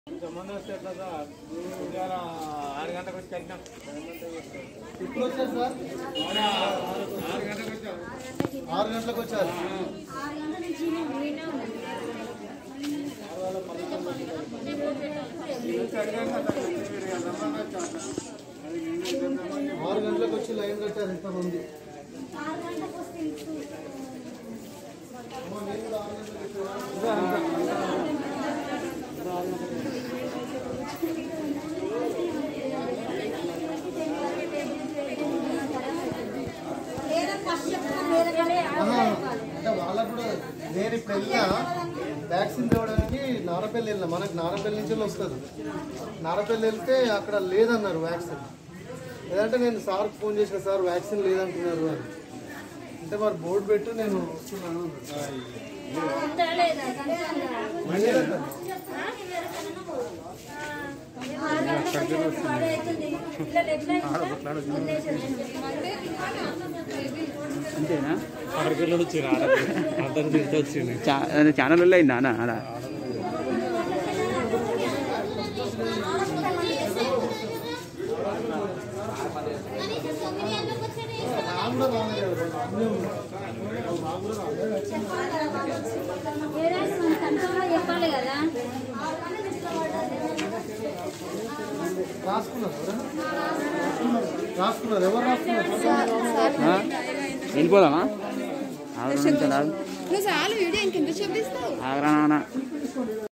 సంబంధం వస్తే ఎట్లా సార్ ఉదయాన ఆరు గంటలకు వచ్చి కలిసినాం ఇప్పుడు వచ్చారు సార్ అవునా? ఆరు గంటలకు వచ్చాం ఆరు గంటలకు వచ్చారు వచ్చి అడిగాను కదా, మీరు ఇక సంబంధం వచ్చాం అట్లా. అది ఇంగ్లీష్ సంబంధం. ఆరు గంటలకు వచ్చి లైన్ కట్టారు ఇంతమంది ఆహా, అంటే వాళ్ళకు కూడా నేను ఇప్పుడు వెళ్ళినా వ్యాక్సిన్ తేవడానికి నారపల్లి వెళ్ళిన మనకు నారపల్లి నుంచి వస్తుంది నారపల్లి వెళ్తే అక్కడ లేదన్నారు వ్యాక్సిన్ లేదంటే నేను సార్కి ఫోన్ చేసిన సార్ వ్యాక్సిన్ లేదంటున్నారు అని అంటే మరి బోర్డు పెట్టు నేను వస్తున్నాను లేదంట. అంతేనా ఆడపిల్లలు వచ్చి అర్థం తింటే వచ్చింది చా- అది ఛానల్ అయిందా అన్న అలా నాకు కూడా రాలేదు. అన్నీ ఉన్నాయి. చెప్పాలి కదా రాసుకున్నారు ఎవరు? రాసుకున్నారు ఎవరు రాసుకున్నారు ఆ? వెళ్ళిపోదామా ఆగరా నువ్వు చాలు వీడియో ఇంకెంత చూపిస్తావు ఆగరా నాన్న